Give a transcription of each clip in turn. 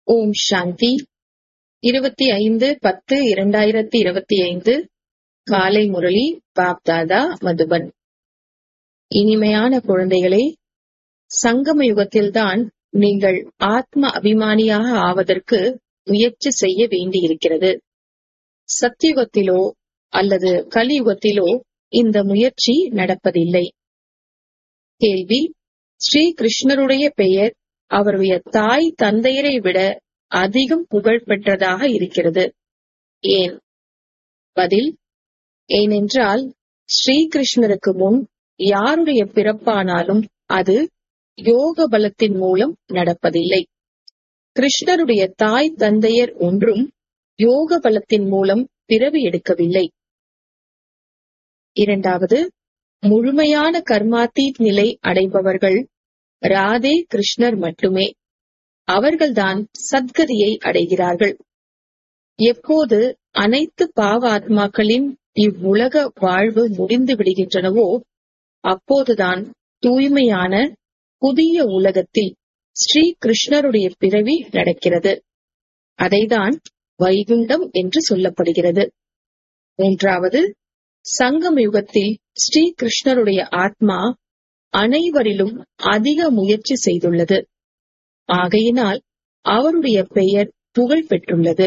ஓம் சாந்தி இருபத்தி ஐந்து பத்து இரண்டாயிரத்தி இருபத்தி ஐந்து காலை முரளி பாப்தாதா மதுபன் இனிமையான குழந்தைகளே சங்கம யுகத்தில்தான் நீங்கள் ஆத்ம அபிமானியாக ஆவதற்கு முயற்சி செய்ய வேண்டியிருக்கிறது சத்தியுகத்திலோ அல்லது கலியுகத்திலோ இந்த முயற்சி நடப்பதில்லை கேள்வி ஸ்ரீ கிருஷ்ணருடைய பெயர் அவருடைய தாய் தந்தையரை விட அதிகம் புகழ் பெற்றதாக இருக்கிறது ஏன் பதில் ஏனென்றால் ஸ்ரீகிருஷ்ணருக்கு முன் யாருடைய பிறப்பானாலும் அது யோக பலத்தின் மூலம் நடப்பதில்லை கிருஷ்ணருடைய தாய் தந்தையர் ஒன்றும் யோக பலத்தின் மூலம் பிறவி எடுக்கவில்லை இரண்டாவது முழுமையான கர்மாத்தீத் நிலை அடைபவர்கள் ராதே கிருஷ்ணர் மட்டுமே அவர்கள்தான் சத்கதியை அடைகிறார்கள் எப்போது அனைத்து பாவ ஆத்மாக்களின் இவ்வுலக வாழ்வு முடிந்து விடுகின்றனவோ அப்போதுதான் தூய்மையான புதிய உலகத்தில் ஸ்ரீ கிருஷ்ணருடைய பிறவி நடக்கிறது அதைதான் வைகுண்டம் என்று சொல்லப்படுகிறது மூன்றாவது சங்கம் யுகத்தில் ஸ்ரீ கிருஷ்ணருடைய ஆத்மா அனைவரிலும் அதிக முயற்சி செய்துள்ளது ஆகையினால் அவருடைய பெயர் புகழ் பெற்றுள்ளது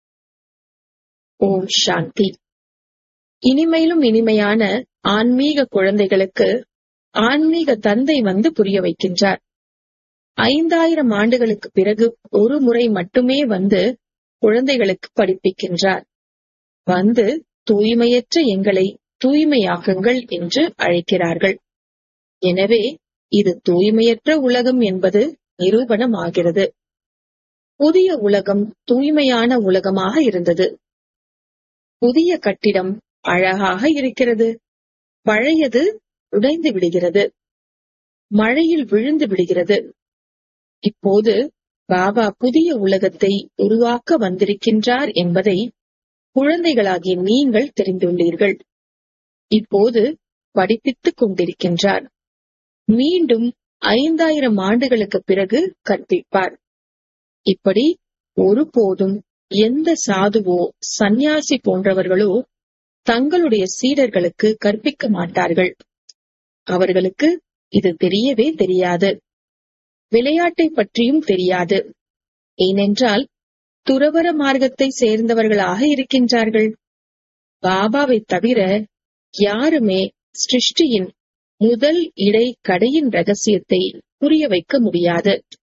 ஓம் சாந்தி இனிமையிலும் இனிமையான ஆன்மீக குழந்தைகளுக்கு ஆன்மீக தந்தை வந்து புரிய வைக்கின்றார் ஐந்தாயிரம் ஆண்டுகளுக்கு பிறகு ஒரு முறை மட்டுமே வந்து குழந்தைகளுக்கு படிப்பிக்கின்றார் வந்து தூய்மையற்ற எங்களை தூய்மையாக்குங்கள் என்று அழைக்கிறார்கள் எனவே இது தூய்மையற்ற உலகம் என்பது நிரூபணமாகிறது புதிய உலகம் தூய்மையான உலகமாக இருந்தது புதிய கட்டிடம் அழகாக இருக்கிறது பழையது உடைந்து விடுகிறது மழையில் விழுந்து விடுகிறது இப்போது பாபா புதிய உலகத்தை உருவாக்க வந்திருக்கின்றார் என்பதை குழந்தைகளாகிய நீங்கள் தெரிந்துள்ளீர்கள் இப்போது படிப்பித்துக் கொண்டிருக்கின்றார் மீண்டும் ஐந்தாயிரம் ஆண்டுகளுக்கு பிறகு கற்பிப்பார் இப்படி ஒருபோதும் எந்த சாதுவோ சந்நியாசி போன்றவர்களோ தங்களுடைய சீடர்களுக்கு கற்பிக்க மாட்டார்கள் அவர்களுக்கு இது தெரியவே தெரியாது விளையாட்டை பற்றியும் தெரியாது ஏனென்றால் துறவர மார்க்கத்தை சேர்ந்தவர்களாக இருக்கின்றார்கள் பாபாவை தவிர யாருமே சிருஷ்டியின் முதல் இடை கடையின் ரகசியத்தை புரிய வைக்க முடியாது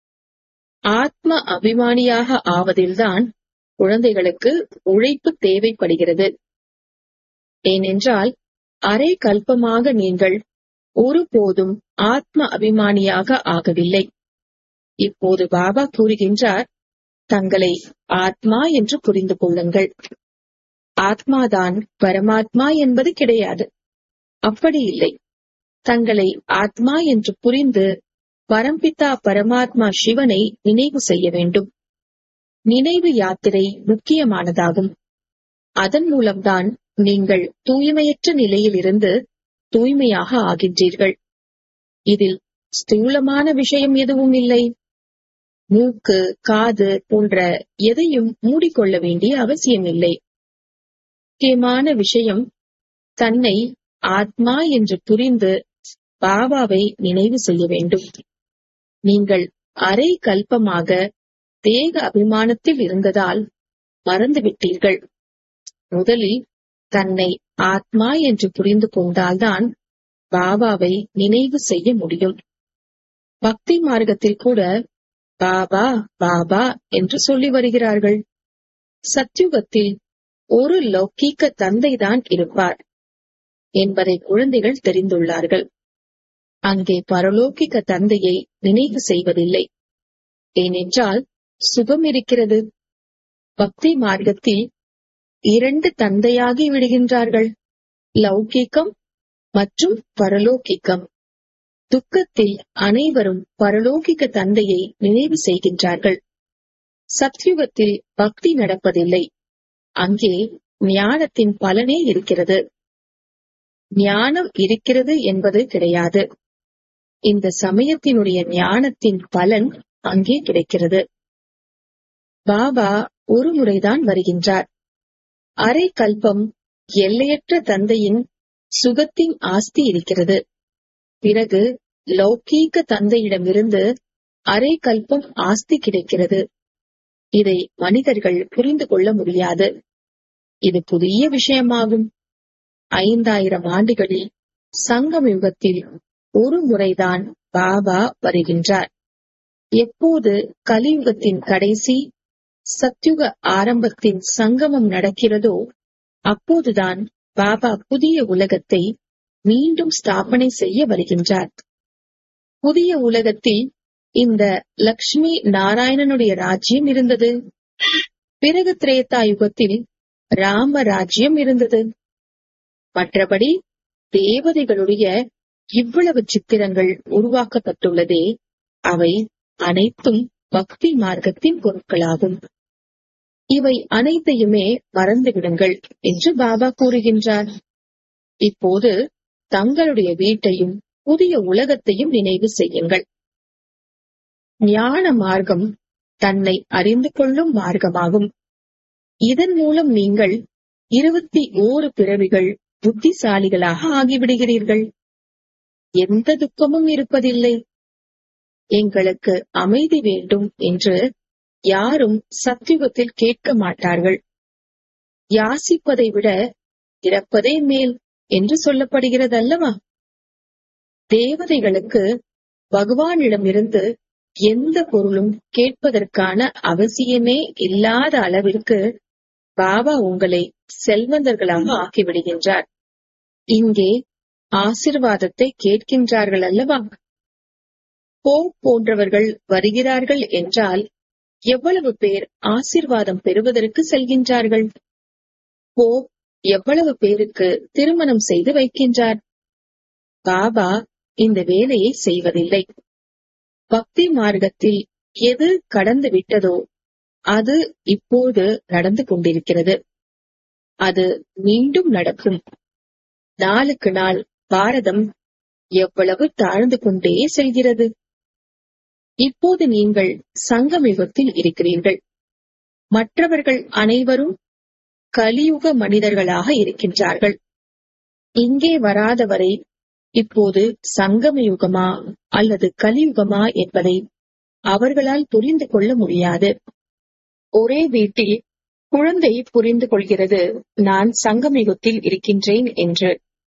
ஆத்ம அபிமானியாக ஆவதில்தான் குழந்தைகளுக்கு உழைப்பு தேவைப்படுகிறது ஏனென்றால் அரை கல்பமாக நீங்கள் ஒருபோதும் ஆத்ம அபிமானியாக ஆகவில்லை இப்போது பாபா கூறுகின்றார் தங்களை ஆத்மா என்று புரிந்து கொள்ளுங்கள் ஆத்மாதான் பரமாத்மா என்பது கிடையாது அப்படி இல்லை தங்களை ஆத்மா என்று புரிந்து பரம்பிதா பரமாத்மா சிவனை நினைவு செய்ய வேண்டும் நினைவு யாத்திரை முக்கியமானதாகும் அதன் மூலம்தான் நீங்கள் தூய்மையற்ற நிலையில் இருந்து தூய்மையாக ஆகின்றீர்கள் இதில் ஸ்தூலமான விஷயம் எதுவும் இல்லை மூக்கு காது போன்ற எதையும் மூடிக்கொள்ள வேண்டிய அவசியம் இல்லை முக்கியமான விஷயம் தன்னை ஆத்மா என்று புரிந்து பாபாவை நினைவு செய்ய வேண்டும் நீங்கள் அரை கல்பமாக தேக அபிமானத்தில் இருந்ததால் மறந்துவிட்டீர்கள் முதலில் தன்னை ஆத்மா என்று புரிந்து கொண்டால்தான் பாபாவை நினைவு செய்ய முடியும் பக்தி மார்க்கத்தில் கூட பாபா பாபா என்று சொல்லி வருகிறார்கள் சத்யுகத்தில் ஒரு லௌகீக தந்தைதான் இருப்பார் என்பதை குழந்தைகள் தெரிந்துள்ளார்கள் அங்கே பரலோகிக தந்தையை நினைவு செய்வதில்லை ஏனென்றால் சுகம் இருக்கிறது பக்தி மார்க்கத்தில் இரண்டு தந்தையாகி விடுகின்றார்கள் லௌகீகம் மற்றும் பரலோகிக்கம் துக்கத்தில் அனைவரும் பரலோகிக தந்தையை நினைவு செய்கின்றார்கள் சத்யுகத்தில் பக்தி நடப்பதில்லை அங்கே ஞானத்தின் பலனே இருக்கிறது ஞானம் இருக்கிறது என்பது கிடையாது இந்த சமயத்தினுடைய ஞானத்தின் பலன் அங்கே கிடைக்கிறது பாபா ஒரு முறைதான் வருகின்றார் அரை கல்பம் எல்லையற்ற தந்தையின் சுகத்தின் ஆஸ்தி இருக்கிறது பிறகு லௌகீக தந்தையிடமிருந்து அரை கல்பம் ஆஸ்தி கிடைக்கிறது இதை மனிதர்கள் புரிந்து கொள்ள முடியாது இது புதிய விஷயமாகும் ஐந்தாயிரம் ஆண்டுகளில் சங்கம் யுகத்தில் ஒரு முறைதான் பாபா வருகின்றார் எப்போது கலியுகத்தின் கடைசி சத்யுக ஆரம்பத்தின் சங்கமம் நடக்கிறதோ அப்போதுதான் பாபா புதிய உலகத்தை மீண்டும் ஸ்தாபனை செய்ய வருகின்றார் புதிய உலகத்தில் இந்த லக்ஷ்மி நாராயணனுடைய ராஜ்யம் இருந்தது பிறகு திரேதா யுகத்தில் ராம ராஜ்யம் இருந்தது மற்றபடி தேவதைகளுடைய இவ்வளவு சித்திரங்கள் உருவாக்கப்பட்டுள்ளதே அவை அனைத்தும் பக்தி மார்க்கத்தின் பொருட்களாகும் இவை அனைத்தையுமே மறந்துவிடுங்கள் என்று பாபா கூறுகின்றார் இப்போது தங்களுடைய வீட்டையும் புதிய உலகத்தையும் நினைவு செய்யுங்கள் ஞான மார்க்கம் தன்னை அறிந்து கொள்ளும் மார்க்கமாகும் இதன் மூலம் நீங்கள் இருபத்தி ஓரு பிறவிகள் புத்திசாலிகளாக ஆகிவிடுகிறீர்கள் எந்த துக்கமும் இருப்பதில்லை எங்களுக்கு அமைதி வேண்டும் என்று யாரும் சத்தியுகத்தில் கேட்க மாட்டார்கள் யாசிப்பதை விட இறப்பதே மேல் என்று சொல்லப்படுகிறது அல்லவா தேவதைகளுக்கு பகவானிடமிருந்து எந்த பொருளும் கேட்பதற்கான அவசியமே இல்லாத அளவிற்கு பாபா உங்களை செல்வந்தர்களாக ஆக்கிவிடுகின்றார் இங்கே ஆசிர்வாதத்தை கேட்கின்றார்கள் அல்லவா போப் போன்றவர்கள் வருகிறார்கள் என்றால் எவ்வளவு பேர் ஆசிர்வாதம் பெறுவதற்கு செல்கின்றார்கள் போப் எவ்வளவு பேருக்கு திருமணம் செய்து வைக்கின்றார் பாபா இந்த வேலையை செய்வதில்லை பக்தி மார்க்கத்தில் எது கடந்து விட்டதோ அது இப்போது நடந்து கொண்டிருக்கிறது அது மீண்டும் நடக்கும் நாளுக்கு நாள் பாரதம் எவ்வளவு தாழ்ந்து கொண்டே செல்கிறது இப்போது நீங்கள் சங்கமிகத்தில் இருக்கிறீர்கள் மற்றவர்கள் அனைவரும் கலியுக மனிதர்களாக இருக்கின்றார்கள் இங்கே வராதவரை இப்போது சங்கம யுகமா அல்லது கலியுகமா என்பதை அவர்களால் புரிந்து கொள்ள முடியாது ஒரே வீட்டில் குழந்தை புரிந்து கொள்கிறது நான் சங்கமிகத்தில் இருக்கின்றேன் என்று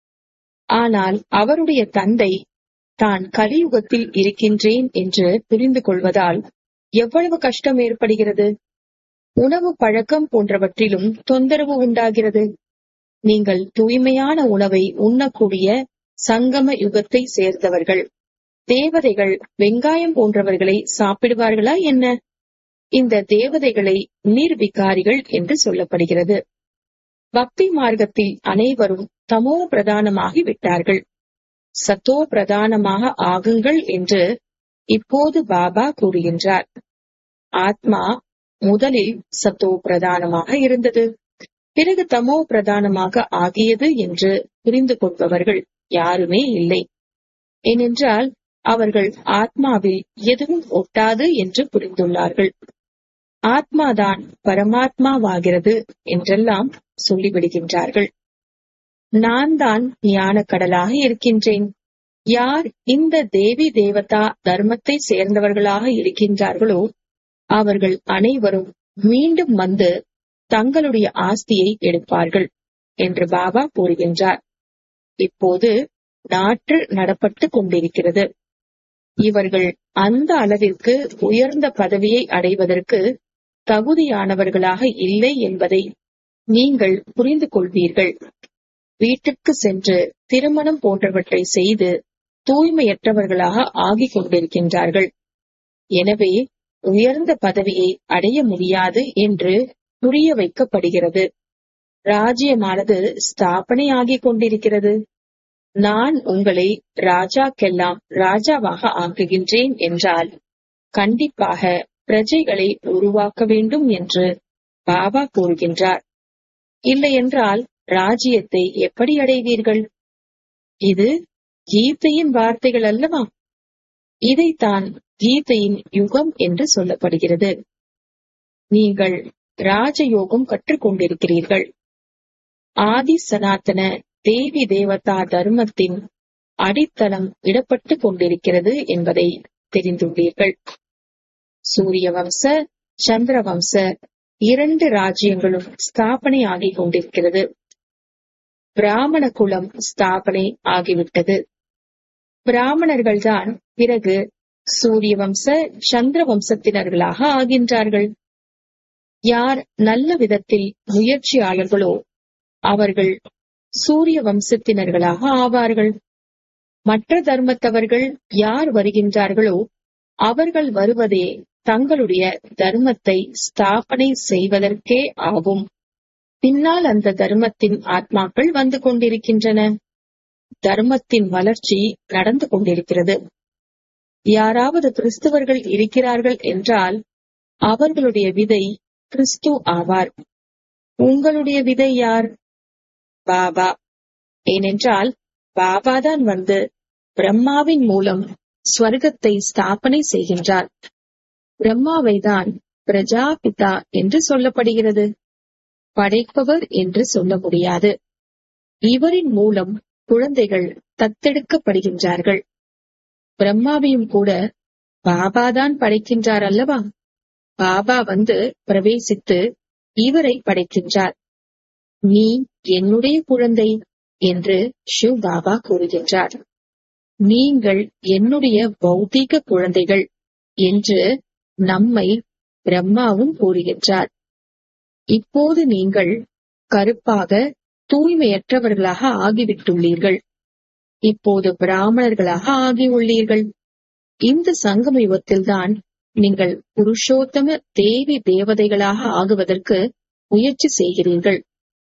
ஆனால் அவருடைய தந்தை தான் கலியுகத்தில் இருக்கின்றேன் என்று புரிந்து கொள்வதால் எவ்வளவு கஷ்டம் ஏற்படுகிறது உணவு பழக்கம் போன்றவற்றிலும் தொந்தரவு உண்டாகிறது நீங்கள் தூய்மையான உணவை உண்ணக்கூடிய சங்கம யுகத்தை சேர்ந்தவர்கள் தேவதைகள் வெங்காயம் போன்றவர்களை சாப்பிடுவார்களா என்ன இந்த தேவதைகளை நீர்விகாரிகள் என்று சொல்லப்படுகிறது பக்தி மார்க்கத்தில் அனைவரும் தமோ பிரதானமாகி விட்டார்கள் சத்தோ பிரதானமாக ஆகுங்கள் என்று இப்போது பாபா கூறுகின்றார் ஆத்மா முதலில் சத்தோ பிரதானமாக இருந்தது பிறகு தமோ பிரதானமாக ஆகியது என்று புரிந்து கொள்பவர்கள் யாருமே இல்லை ஏனென்றால் அவர்கள் ஆத்மாவில் எதுவும் ஒட்டாது என்று புரிந்துள்ளார்கள் ஆத்மாதான் பரமாத்மாவாகிறது என்றெல்லாம் சொல்லிவிடுகின்றார்கள் நான் தான் ஞான கடலாக இருக்கின்றேன் யார் இந்த தேவி தேவதா தர்மத்தை சேர்ந்தவர்களாக இருக்கின்றார்களோ அவர்கள் அனைவரும் மீண்டும் வந்து தங்களுடைய ஆஸ்தியை எடுப்பார்கள் என்று பாபா கூறுகின்றார் இப்போது நாற்று நடப்பட்டு கொண்டிருக்கிறது இவர்கள் அந்த அளவிற்கு உயர்ந்த பதவியை அடைவதற்கு தகுதியானவர்களாக இல்லை என்பதை நீங்கள் புரிந்து கொள்வீர்கள் வீட்டிற்கு சென்று திருமணம் போன்றவற்றை செய்து தூய்மையற்றவர்களாக ஆகிக் கொண்டிருக்கின்றார்கள் எனவே உயர்ந்த பதவியை அடைய முடியாது என்று புரிய வைக்கப்படுகிறது ராஜ்யமானது ஸ்தாபனை ஆகிக் கொண்டிருக்கிறது நான் உங்களை ராஜாக்கெல்லாம் ராஜாவாக ஆக்குகின்றேன் என்றால் கண்டிப்பாக பிரஜைகளை உருவாக்க வேண்டும் என்று பாபா கூறுகின்றார் இல்லையென்றால் ராஜ்யத்தை எப்படி அடைவீர்கள் இது கீதையின் வார்த்தைகள் அல்லவா இதைத்தான் கீதையின் யுகம் என்று சொல்லப்படுகிறது நீங்கள் ராஜயோகம் கற்றுக்கொண்டிருக்கிறீர்கள் ஆதி சனாதன தேவி தேவதா தர்மத்தின் அடித்தளம் இடப்பட்டு கொண்டிருக்கிறது என்பதை தெரிந்துள்ளீர்கள் சூரிய வம்ச சந்திர வம்ச இரண்டு ராஜ்யங்களும் ஸ்தாபனை ஆகிக் கொண்டிருக்கிறது பிராமண குலம் ஸ்தாபனை ஆகிவிட்டது பிராமணர்கள்தான் பிறகு சூரிய வம்ச சந்திர வம்சத்தினர்களாக ஆகின்றார்கள் யார் நல்ல விதத்தில் முயற்சியாளர்களோ அவர்கள் சூரிய வம்சத்தினர்களாக ஆவார்கள் மற்ற தர்மத்தவர்கள் யார் வருகின்றார்களோ அவர்கள் வருவதே தங்களுடைய தர்மத்தை ஸ்தாபனை செய்வதற்கே ஆகும் பின்னால் அந்த தர்மத்தின் ஆத்மாக்கள் வந்து கொண்டிருக்கின்றன தர்மத்தின் வளர்ச்சி நடந்து கொண்டிருக்கிறது யாராவது கிறிஸ்தவர்கள் இருக்கிறார்கள் என்றால் அவர்களுடைய விதை கிறிஸ்து ஆவார் உங்களுடைய விதை யார் பாபா ஏனென்றால் பாபாதான் வந்து பிரம்மாவின் மூலம் ஸ்வர்க்கத்தை ஸ்தாபனை செய்கின்றார் பிரம்மாவை தான் பிரஜாபிதா என்று சொல்லப்படுகிறது படைப்பவர் என்று சொல்ல முடியாது இவரின் மூலம் குழந்தைகள் தத்தெடுக்கப்படுகின்றார்கள் பிரம்மாவையும் கூட பாபாதான் படைக்கின்றார் அல்லவா பாபா வந்து பிரவேசித்து இவரை படைக்கின்றார் நீ என்னுடைய குழந்தை என்று ஷிவ் பாபா கூறுகின்றார் நீங்கள் என்னுடைய பௌதீக குழந்தைகள் என்று நம்மை பிரம்மாவும் கூறுகின்றார் இப்போது நீங்கள் கருப்பாக தூய்மையற்றவர்களாக ஆகிவிட்டுள்ளீர்கள் இப்போது பிராமணர்களாக ஆகியுள்ளீர்கள் இந்த சங்கம யுகத்தில்தான் நீங்கள் புருஷோத்தம தேவி தேவதைகளாக ஆகுவதற்கு முயற்சி செய்கிறீர்கள்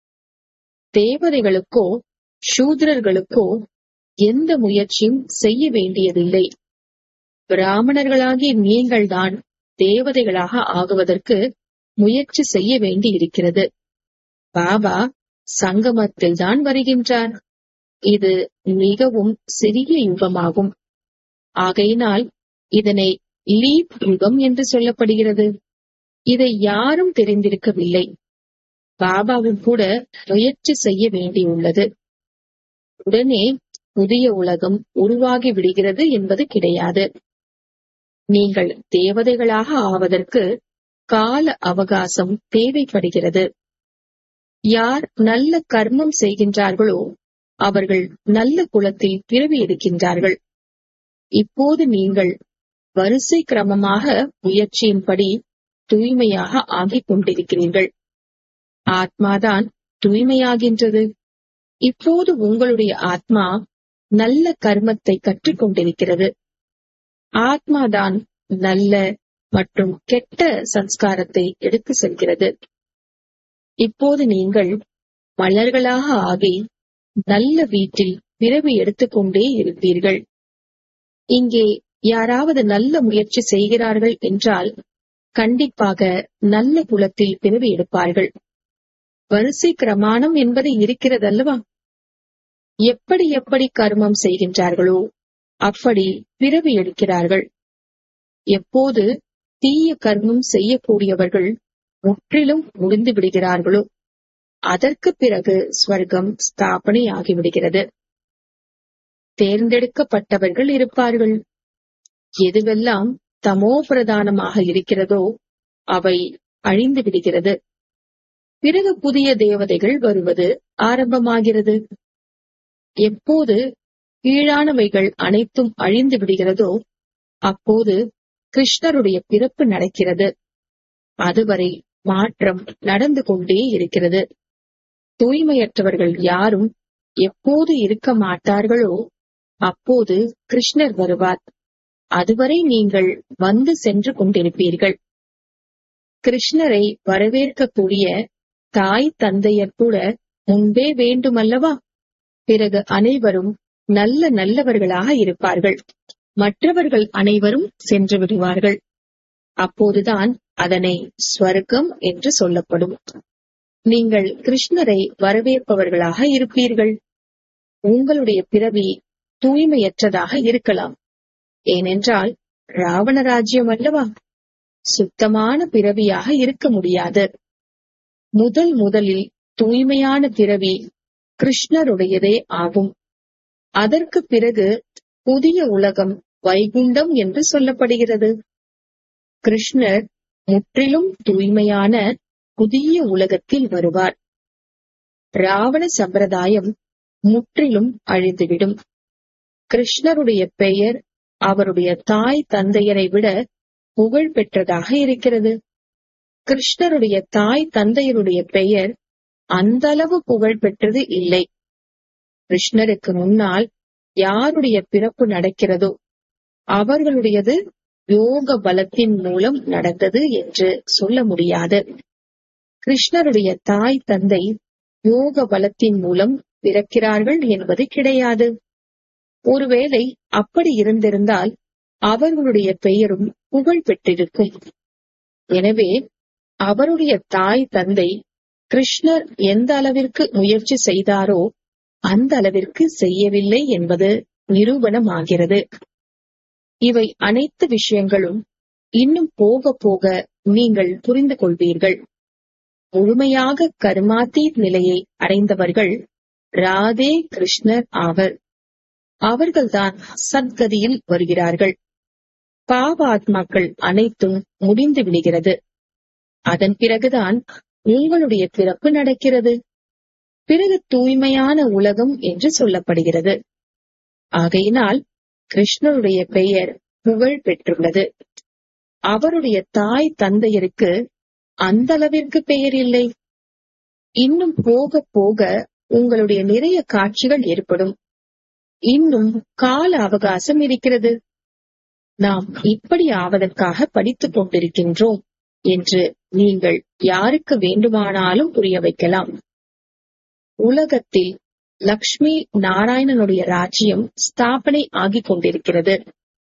தேவதைகளுக்கோ சூத்ரர்களுக்கோ எந்த முயற்சியும் செய்ய வேண்டியதில்லை பிராமணர்களாகிய நீங்கள்தான் தேவதைகளாக ஆகுவதற்கு முயற்சி செய்ய வேண்டி இருக்கிறது பாபா சங்கமத்தில் தான் வருகின்றார் இது மிகவும் சிறிய யுகமாகும் ஆகையினால் இதனை லீப் யுகம் என்று சொல்லப்படுகிறது இதை யாரும் தெரிந்திருக்கவில்லை பாபாவும் கூட முயற்சி செய்ய வேண்டியுள்ளது உடனே புதிய உலகம் உருவாகி விடுகிறது என்பது கிடையாது நீங்கள் தேவதைகளாக ஆவதற்கு கால அவகாசம் தேவைப்படுகிறது யார் நல்ல கர்மம் செய்கின்றார்களோ அவர்கள் நல்ல குலத்தில் பிறவி எடுக்கின்றார்கள் இப்போது நீங்கள் வரிசை கிரமமாக முயற்சியின்படி தூய்மையாக ஆகிக் கொண்டிருக்கிறீர்கள் ஆத்மாதான் தூய்மையாகின்றது இப்போது உங்களுடைய ஆத்மா நல்ல கர்மத்தை கற்றுக் கொண்டிருக்கிறது ஆத்மாதான் நல்ல மற்றும் கெட்ட சம்ஸ்காரத்தை எடுத்து செல்கிறது இப்போது நீங்கள் மலர்களாக ஆகி நல்ல வீட்டில் பிறவி எடுத்துக்கொண்டே இருப்பீர்கள் இங்கே யாராவது நல்ல முயற்சி செய்கிறார்கள் என்றால் கண்டிப்பாக நல்ல குலத்தில் பிறவி எடுப்பார்கள் வரிசை கிரமாணம் என்பது இருக்கிறதல்லவா எப்படி எப்படி கர்மம் செய்கின்றார்களோ அப்படி பிறவி எடுக்கிறார்கள் எப்போது தீய கர்மம் செய்யக்கூடியவர்கள் முற்றிலும் முடிந்து விடுகிறார்களோ அதற்கு பிறகு ஸ்வர்க்கம் ஸ்தாபனை ஆகிவிடுகிறது தேர்ந்தெடுக்கப்பட்டவர்கள் இருப்பார்கள் எதுவெல்லாம் தமோ பிரதானமாக இருக்கிறதோ அவை அழிந்து விடுகிறது பிறகு புதிய தேவதைகள் வருவது ஆரம்பமாகிறது எப்போது கீழானவைகள் அனைத்தும் அழிந்து விடுகிறதோ அப்போது கிருஷ்ணருடைய பிறப்பு நடக்கிறது அதுவரை மாற்றம் நடந்து கொண்டே இருக்கிறது தூய்மையற்றவர்கள் யாரும் எப்போது இருக்க மாட்டார்களோ அப்போது கிருஷ்ணர் வருவார் அதுவரை நீங்கள் வந்து சென்று கொண்டிருப்பீர்கள் கிருஷ்ணரை வரவேற்கக்கூடிய தாய் தந்தையர் கூட முன்பே வேண்டுமல்லவா பிறகு அனைவரும் நல்ல நல்லவர்களாக இருப்பார்கள் மற்றவர்கள் அனைவரும் சென்று விடுவார்கள் அப்போதுதான் அதனை ஸ்வர்க்கம் என்று சொல்லப்படும் நீங்கள் கிருஷ்ணரை வரவேற்பவர்களாக இருப்பீர்கள் உங்களுடைய பிறவி தூய்மையற்றதாக இருக்கலாம் ஏனென்றால் ராவண ராஜ்யம் அல்லவா சுத்தமான பிறவியாக இருக்க முடியாது முதல் முதலில் தூய்மையான பிறவி கிருஷ்ணருடையதே ஆகும் அதற்கு பிறகு புதிய உலகம் வைகுண்டம் என்று சொல்லப்படுகிறது கிருஷ்ணர் முற்றிலும் தூய்மையான புதிய உலகத்தில் வருவார் ராவண சம்பிரதாயம் முற்றிலும் அழிந்துவிடும் கிருஷ்ணருடைய பெயர் அவருடைய தாய் தந்தையரை விட புகழ் பெற்றதாக இருக்கிறது கிருஷ்ணருடைய தாய் தந்தையருடைய பெயர் அந்த அளவு புகழ் பெற்றது இல்லை கிருஷ்ணருக்கு முன்னால் யாருடைய பிறப்பு நடக்கிறதோ அவர்களுடையது யோக பலத்தின் மூலம் நடந்தது என்று சொல்ல முடியாது கிருஷ்ணருடைய தாய் தந்தை யோக பலத்தின் மூலம் பிறக்கிறார்கள் என்பது கிடையாது ஒருவேளை அப்படி இருந்திருந்தால் அவர்களுடைய பெயரும் புகழ் பெற்றிருக்கும் எனவே அவருடைய தாய் தந்தை கிருஷ்ணர் எந்த அளவிற்கு முயற்சி செய்தாரோ அந்த அளவிற்கு செய்யவில்லை என்பது நிரூபணமாகிறது இவை அனைத்து விஷயங்களும் இன்னும் போக போக நீங்கள் புரிந்து கொள்வீர்கள் முழுமையாக கர்மாத்தீத் நிலையை அடைந்தவர்கள் ராதே கிருஷ்ணர் ஆவர் அவர்கள்தான் சத்கதியில் வருகிறார்கள் பாவாத்மாக்கள் அனைத்தும் முடிந்து விடுகிறது அதன் பிறகுதான் உங்களுடைய பிறப்பு நடக்கிறது பிறகு தூய்மையான உலகம் என்று சொல்லப்படுகிறது ஆகையினால் கிருஷ்ணருடைய பெயர் புகழ் பெற்றுள்ளது அவருடைய தாய் தந்தையருக்கு அந்த அளவிற்கு பெயர் இல்லை இன்னும் போக போக உங்களுடைய நிறைய காட்சிகள் ஏற்படும் இன்னும் கால அவகாசம் இருக்கிறது நாம் இப்படி ஆவதற்காக படித்துக் கொண்டிருக்கின்றோம் என்று நீங்கள் யாருக்கு வேண்டுமானாலும் புரிய வைக்கலாம் உலகத்தில் லக்ஷ்மி நாராயணனுடைய ராஜ்யம் ஸ்தாபனை ஆகிக் கொண்டிருக்கிறது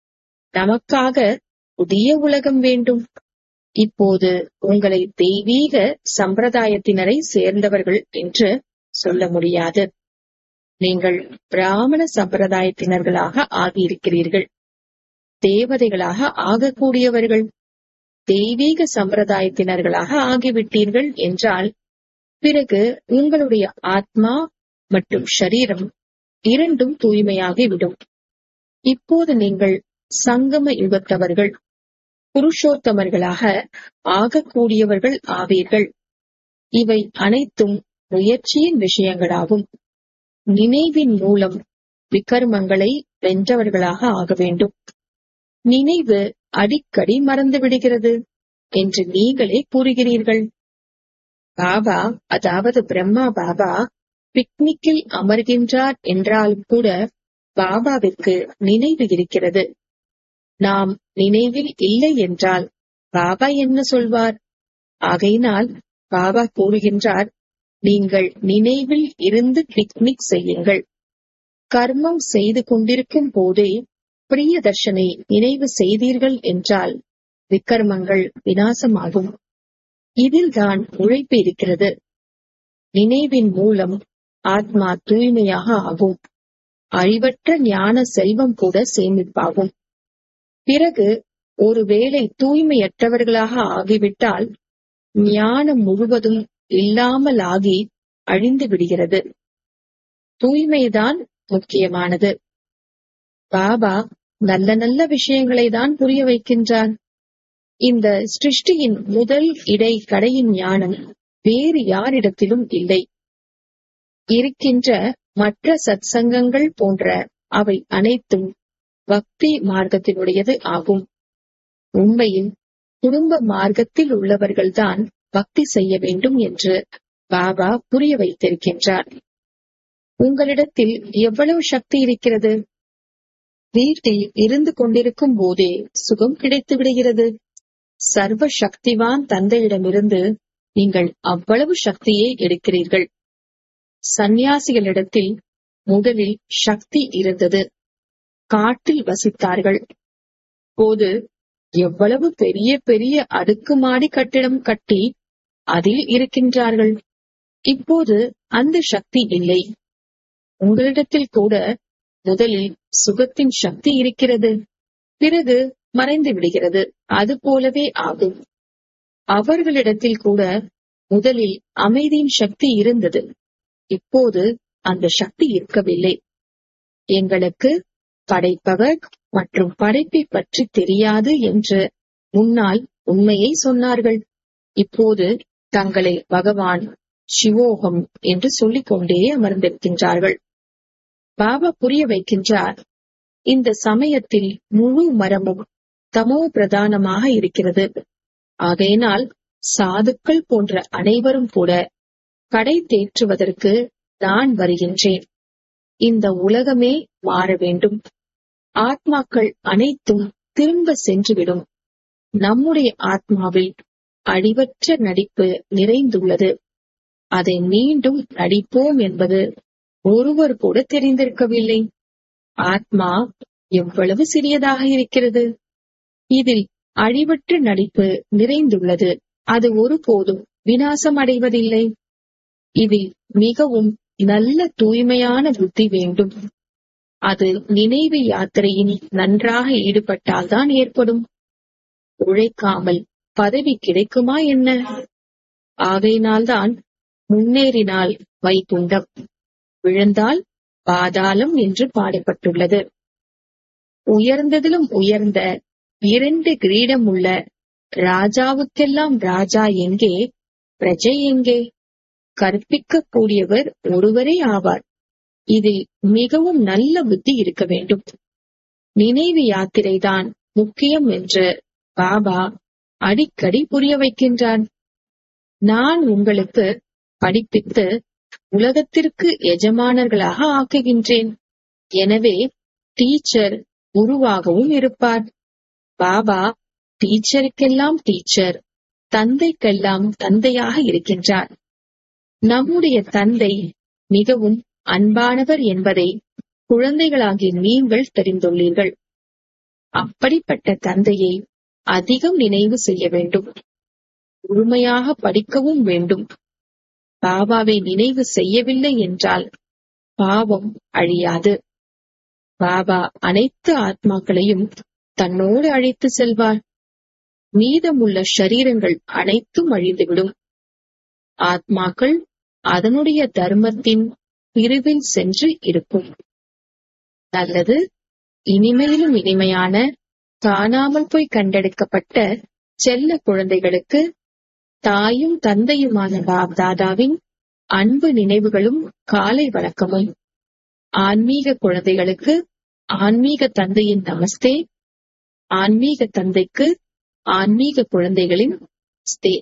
நமக்காக புதிய உலகம் வேண்டும் இப்போது உங்களை தெய்வீக சம்பிரதாயத்தினரை சேர்ந்தவர்கள் என்று சொல்ல முடியாது நீங்கள் பிராமண சம்பிரதாயத்தினர்களாக ஆகியிருக்கிறீர்கள் தேவதைகளாக ஆகக்கூடியவர்கள் தெய்வீக சம்பிரதாயத்தினர்களாக ஆகிவிட்டீர்கள் என்றால் பிறகு உங்களுடைய ஆத்மா மற்றும் ஷரீரம் இரண்டும் தூய்மையாகிவிடும் இப்போது நீங்கள் சங்கம யுகத்தவர்கள் புருஷோத்தமர்களாக ஆகக்கூடியவர்கள் ஆவீர்கள் இவை அனைத்தும் முயற்சியின் விஷயங்களாகும் நினைவின் மூலம் விகர்மங்களை வென்றவர்களாக ஆக வேண்டும் நினைவு அடிக்கடி மறந்து விடுகிறது என்று நீங்களே கூறுகிறீர்கள் பாபா அதாவது பிரம்மா பாபா பிக்னிக்கில் அமர்கின்றார் என்றாலும் கூட பாபாவிற்கு நினைவு இருக்கிறது நாம் நினைவில் இல்லை என்றால் பாபா என்ன சொல்வார் ஆகையினால் பாபா கூறுகின்றார் நீங்கள் நினைவில் இருந்து பிக்னிக் செய்யுங்கள் கர்மம் செய்து கொண்டிருக்கும் போதே பிரியதர்ஷனை நினைவு செய்தீர்கள் என்றால் விக்கர்மங்கள் வினாசமாகும் இதில்தான் உழைப்பு இருக்கிறது நினைவின் மூலம் ஆத்மா தூய்மையாக ஆகும் அழிவற்ற ஞான செல்வம் கூட சேமிப்பாகும் பிறகு ஒருவேளை தூய்மையற்றவர்களாக ஆகிவிட்டால் ஞானம் முழுவதும் இல்லாமல் ஆகி அழிந்து விடுகிறது தூய்மைதான் முக்கியமானது பாபா நல்ல நல்ல விஷயங்களை தான் புரிய வைக்கின்றார் இந்த சிருஷ்டியின் முதல் இடை கடையின் ஞானம் வேறு யாரிடத்திலும் இல்லை இருக்கின்ற மற்ற சத்சங்கங்கள் போன்ற அவை அனைத்தும் பக்தி மார்க்கத்தினுடையது ஆகும் உண்மையில் குடும்ப மார்க்கத்தில் உள்ளவர்கள்தான் பக்தி செய்ய வேண்டும் என்று பாபா புரிய வைத்திருக்கின்றார் உங்களிடத்தில் எவ்வளவு சக்தி இருக்கிறது வீட்டில் இருந்து கொண்டிருக்கும் போதே சுகம் கிடைத்து விடுகிறது சர்வ சக்திவான் தந்தையிடமிருந்து நீங்கள் அவ்வளவு சக்தியை எடுக்கிறீர்கள் சந்நியாசிகளிடத்தில் முதலில் சக்தி இருந்தது காட்டில் வசித்தார்கள் போது எவ்வளவு பெரிய பெரிய அடுக்குமாடி கட்டிடம் கட்டி அதில் இருக்கின்றார்கள் இப்போது அந்த சக்தி இல்லை உங்களிடத்தில் கூட முதலில் சுகத்தின் சக்தி இருக்கிறது பிறகு மறைந்து விடுகிறது அது போலவே ஆகும் அவர்களிடத்தில் கூட முதலில் அமைதியின் சக்தி இருந்தது இப்போது அந்த சக்தி இருக்கவில்லை எங்களுக்கு படைப்பவர் மற்றும் படைப்பை பற்றி தெரியாது என்று முன்னால் உண்மையை சொன்னார்கள் இப்போது தங்களை பகவான் சிவோகம் என்று சொல்லிக் கொண்டே அமர்ந்திருக்கின்றார்கள் பாபா புரிய வைக்கின்றார் இந்த சமயத்தில் முழு மரமும் தமோ பிரதானமாக இருக்கிறது ஆகையினால் சாதுக்கள் போன்ற அனைவரும் கூட கடை தேற்றுவதற்கு நான் வருகின்றேன் இந்த உலகமே மாற வேண்டும் ஆத்மாக்கள் அனைத்தும் திரும்ப சென்றுவிடும் நம்முடைய ஆத்மாவில் அழிவற்ற நடிப்பு நிறைந்துள்ளது அதை மீண்டும் நடிப்போம் என்பது ஒருவர் கூட தெரிந்திருக்கவில்லை ஆத்மா எவ்வளவு சிறியதாக இருக்கிறது இதில் அழிவற்ற நடிப்பு நிறைந்துள்ளது அது ஒருபோதும் வினாசம் அடைவதில்லை இதில் மிகவும் நல்ல தூய்மையான புத்தி வேண்டும் அது நினைவு யாத்திரையின் நன்றாக ஈடுபட்டால்தான் ஏற்படும் உழைக்காமல் பதவி கிடைக்குமா என்ன ஆகையினால்தான் முன்னேறினால் வைகுண்டம் விழுந்தால் பாதாளம் என்று பாடப்பட்டுள்ளது உயர்ந்ததிலும் உயர்ந்த இரண்டு கிரீடம் உள்ள ராஜாவுக்கெல்லாம் ராஜா எங்கே பிரஜை எங்கே கற்பிக்க கூடியவர் ஒருவரே ஆவார் இதில் மிகவும் நல்ல புத்தி இருக்க வேண்டும் நினைவு யாத்திரைதான் முக்கியம் என்று பாபா அடிக்கடி புரிய வைக்கின்றான் நான் உங்களுக்கு படிப்பித்து உலகத்திற்கு எஜமானர்களாக ஆக்குகின்றேன் எனவே டீச்சர் குருவாகவும் இருப்பார் பாபா டீச்சருக்கெல்லாம் டீச்சர் தந்தைக்கெல்லாம் தந்தையாக இருக்கின்றார் நம்முடைய தந்தை மிகவும் அன்பானவர் என்பதை குழந்தைகளாகிய நீங்கள் தெரிந்துள்ளீர்கள் அப்படிப்பட்ட தந்தையை அதிகம் நினைவு செய்ய வேண்டும் முழுமையாக படிக்கவும் வேண்டும் பாபாவை நினைவு செய்யவில்லை என்றால் பாவம் அழியாது பாபா அனைத்து ஆத்மாக்களையும் தன்னோடு அழைத்து செல்வார் மீதமுள்ள ஷரீரங்கள் அனைத்தும் அழிந்துவிடும் ஆத்மாக்கள் அதனுடைய தர்மத்தின் பிரிவில் சென்று இருக்கும் நல்லது இனிமையிலும் இனிமையான காணாமல் போய் கண்டெடுக்கப்பட்ட செல்ல குழந்தைகளுக்கு தாயும் தந்தையுமான பாப்தாதாவின் அன்பு நினைவுகளும் காலை வணக்கமும் ஆன்மீக குழந்தைகளுக்கு ஆன்மீக தந்தையின் நமஸ்தே ஆன்மீக தந்தைக்கு ஆன்மீக குழந்தைகளின் ஸ்தே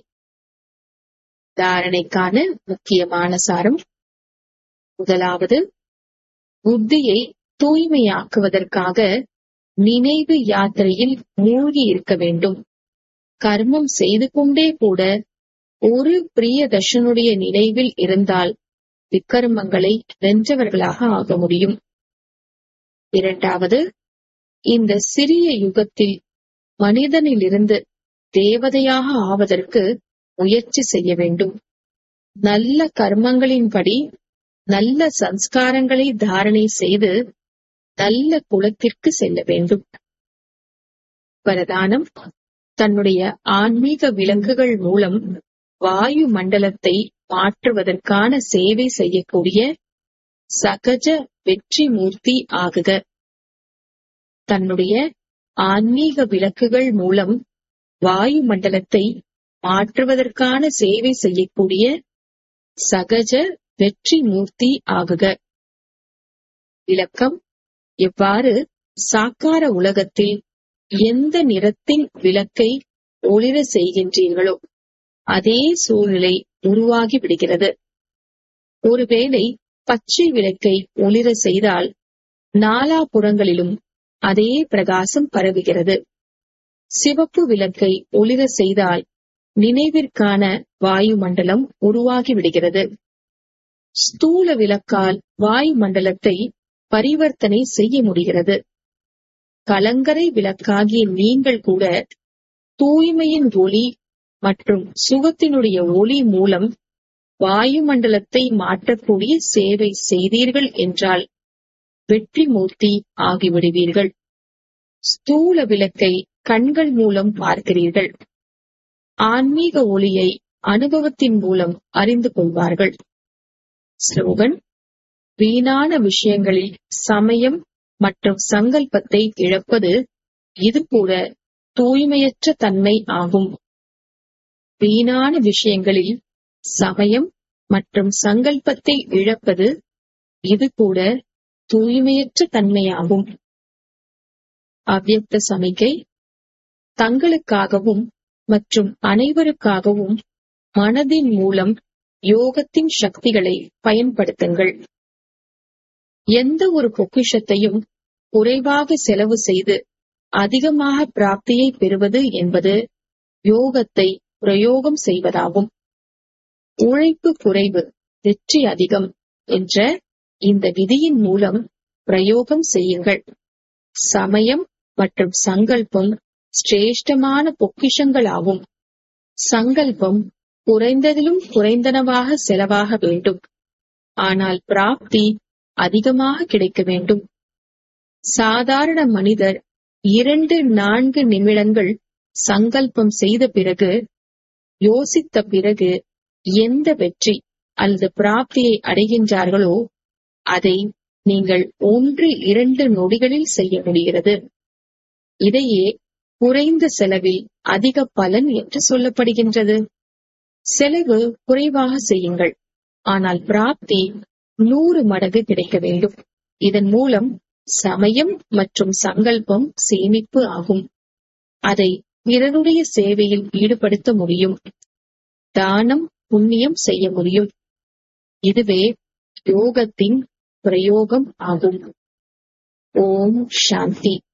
தாரணைக்கான முக்கியமான சாரம் முதலாவது புத்தியை தூய்மையாக்குவதற்காக நினைவு யாத்திரையில் மூழ்கி இருக்க வேண்டும் கர்மம் செய்து கொண்டே கூட ஒரு பிரியதர்ஷனுடைய நினைவில் இருந்தால் விக்கர்மங்களை வென்றவர்களாக ஆக முடியும் இரண்டாவது இந்த சிறிய யுகத்தில் மனிதனிலிருந்து தேவதையாக ஆவதற்கு முயற்சி செய்ய வேண்டும் நல்ல கர்மங்களின்படி நல்ல சம்ஸ்காரங்களை தாரணை செய்து நல்ல குலத்திற்கு செல்ல வேண்டும் வரதானம் தன்னுடைய ஆன்மீக விலங்குகள் மூலம் வாயு மண்டலத்தை மாற்றுவதற்கான சேவை செய்யக்கூடிய சகஜ வெற்றி மூர்த்தி ஆகுக தன்னுடைய ஆன்மீக விளக்குகள் மூலம் வாயு மண்டலத்தை மாற்றுவதற்கான சேவை செய்யக்கூடிய சகஜ வெற்றி மூர்த்தி ஆகுக விளக்கம் எவ்வாறு சாக்கார உலகத்தில் எந்த நிறத்தின் விளக்கை ஒளிர செய்கின்றீர்களோ அதே சூழ்நிலை உருவாகி விடுகிறது ஒருவேளை பச்சை விளக்கை ஒளிர செய்தால் நாலாபுறங்களிலும் அதே பிரகாசம் பரவுகிறது சிவப்பு விளக்கை ஒளிர செய்தால் நினைவிற்கான வாயுமண்டலம் உருவாகி விடுகிறது ஸ்தூல விளக்கால் வாயுமண்டலத்தை பரிவர்த்தனை செய்ய முடிகிறது கலங்கரை விளக்காகிய நீங்கள் கூட தூய்மையின் ஒளி மற்றும் சுகத்தினுடைய ஒளி மூலம் வாயுமண்டலத்தை மாற்றக்கூடிய சேவை செய்தீர்கள் என்றால் வெற்றி மூர்த்தி ஆகிவிடுவீர்கள் ஸ்தூல விளக்கை கண்கள் மூலம் பார்க்கிறீர்கள் ஆன்மீக ஒளியை அனுபவத்தின் மூலம் அறிந்து கொள்வார்கள் ஸ்லோகன் வீணான விஷயங்களில் சமயம் மற்றும் சங்கல்பத்தை இழப்பது இது கூட தூய்மையற்ற தன்மை ஆகும் வீணான விஷயங்களில் சமயம் மற்றும் சங்கல்பத்தை இழப்பது இது கூட தூய்மையற்ற தன்மையாகும் அவ்யக்த சமிகை தங்களுக்காகவும் மற்றும் அனைவருக்காகவும் மனதின் மூலம் யோகத்தின் சக்திகளை பயன்படுத்துங்கள் எந்த ஒரு பொக்கிஷத்தையும் குறைவாக செலவு செய்து அதிகமாக பிராப்தியை பெறுவது என்பது யோகத்தை பிரயோகம் செய்வதாகும் உழைப்பு குறைவு வெற்றி அதிகம் என்ற இந்த விதியின் மூலம் பிரயோகம் செய்யுங்கள் சமயம் மற்றும் சங்கல்பம் சிரேஷ்டமான பொக்கிஷங்களாகும் சங்கல்பம் குறைந்ததிலும் குறைந்தனவாக செலவாக வேண்டும் ஆனால் பிராப்தி அதிகமாக கிடைக்க வேண்டும் சாதாரண மனிதர் இரண்டு நான்கு நிமிடங்கள் சங்கல்பம் செய்த பிறகு யோசித்த பிறகு எந்த வெற்றி அல்லது பிராப்தியை அடைகின்றார்களோ அதை நீங்கள் ஒன்று இரண்டு நொடிகளில் செய்ய முடிகிறது இதையே குறைந்த செலவில் அதிக பலன் என்று சொல்லப்படுகின்றது செலவு குறைவாக செய்யுங்கள் ஆனால் பிராப்தி நூறு மடங்கு கிடைக்க வேண்டும் இதன் மூலம் சமயம் மற்றும் சங்கல்பம் சேமிப்பு ஆகும் அதை பிறருடைய சேவையில் ஈடுபடுத்த முடியும் தானம் புண்ணியம் செய்ய முடியும் இதுவே யோகத்தின் பிரயோகம் ஆகும் ஓம் சாந்தி